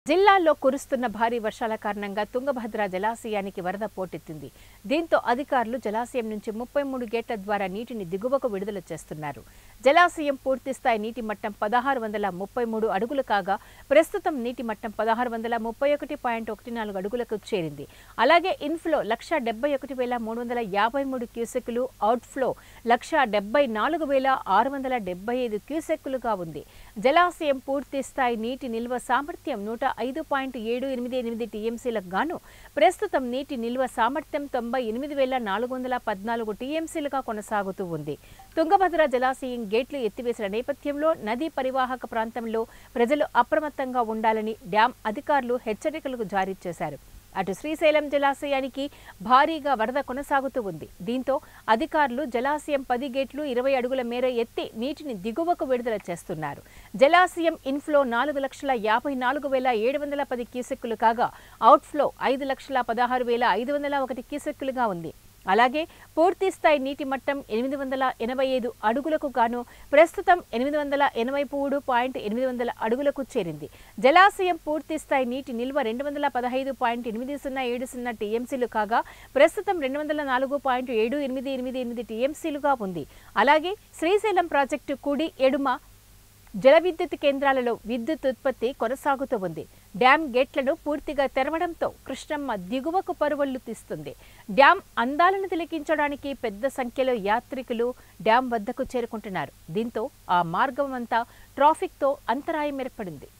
జిల్లాలో కురుస్తున్న భారీ వర్షాల కారణంగా తుంగభద్ర జలాశయానికి వరద పోటెత్తింది దీంతో అధికారులు జలాశయం నుంచి ముప్పై మూడు గేట్ల ద్వారా నీటిని దిగువకు విడుదల చేస్తున్నారు జలాశయం పూర్తిస్థాయి నీటి మట్టం పదహారు వందల ముప్పై మూడు అడుగులు కాగా ప్రస్తుతం నీటి మట్టం పదహారు వందల ముప్పై ఒకటి పాయింట్ ఒకటి నాలుగు అడుగులకు చేరింది అలాగే ఇన్ఫ్లో లక్ష డెబ్బై ఒకటి వేల మూడు వందల యాభై మూడు క్యూసెక్కులు అవుట్ఫ్లో లక్ష డెబ్బై నాలుగు వేల ఆరు వందల డెబ్బై ఐదు క్యూసెక్కులుగా ఉంది జలాశయం పూర్తి స్థాయి నీటి నిల్వ సామర్థ్యం నూట ఐదు పాయింట్ ఏడు ఎనిమిది ఎనిమిది టీఎంసీలకు గాను ప్రస్తుతం నీటి నిల్వ సామర్థ్యం తొంభై ఎనిమిది వేల నాలుగు వందల పద్నాలుగు టీఎంసీలుగా కొనసాగుతూ ఉంది తుంగభద్ర జలాశయం గేట్లు ఎత్తివేసిన నేపథ్యంలో నదీ పరివాహక ప్రాంతంలో ప్రజలు అప్రమత్తంగా ఉండాలని డ్యాం అధికారులు హెచ్చరికలు జారీ చేశారు అటు శ్రీశైలం జలాశయానికి భారీగా వరద కొనసాగుతూ ఉంది దీంతో అధికారులు జలాశయం పది గేట్లు ఇరవై అడుగుల మేర ఎత్తి నీటిని దిగువకు విడుదల చేస్తున్నారు జలాశయం ఇన్ఫ్లో నాలుగు లక్షల యాభై నాలుగు వేల ఏడు వందల పది క్యూసెక్కులు కాగా అవుట్ఫ్లో ఐదు లక్షల పదహారు వేల ఐదు వందల ఒకటి క్యూసెక్కులుగా ఉంది అలాగే పూర్తి స్థాయి నీటి మట్టం ఎనిమిది వందల ఎనభై ఐదు అడుగులకు గాను ప్రస్తుతం ఎనిమిది వందల ఎనభై మూడు పాయింట్ ఎనిమిది వందల అడుగులకు చేరింది జలాశయం పూర్తి స్థాయి నీటి నిల్వ రెండు వందల పదహైదు పాయింట్ ఎనిమిది సున్నా ఏడు సున్నా టీఎంసీలు కాగా ప్రస్తుతం రెండు వందల నాలుగు పాయింట్ ఏడు ఎనిమిది ఎనిమిది ఎనిమిది టీఎంసీలుగా ఉంది అలాగే శ్రీశైలం ప్రాజెక్టు కుడి ఎడుమ జల విద్యుత్ కేంద్రాలలో విద్యుత్ ఉత్పత్తి కొనసాగుతూ ఉంది డ్యాం గేట్లను పూర్తిగా తెరవడంతో కృష్ణమ్మ దిగువకు పరువళ్లు తీస్తుంది డ్యాం అందాలను తిలకించడానికి పెద్ద సంఖ్యలో యాత్రికులు డ్యాం వద్దకు చేరుకుంటున్నారు దీంతో ఆ మార్గం అంతా ట్రాఫిక్తో అంతరాయం ఏర్పడింది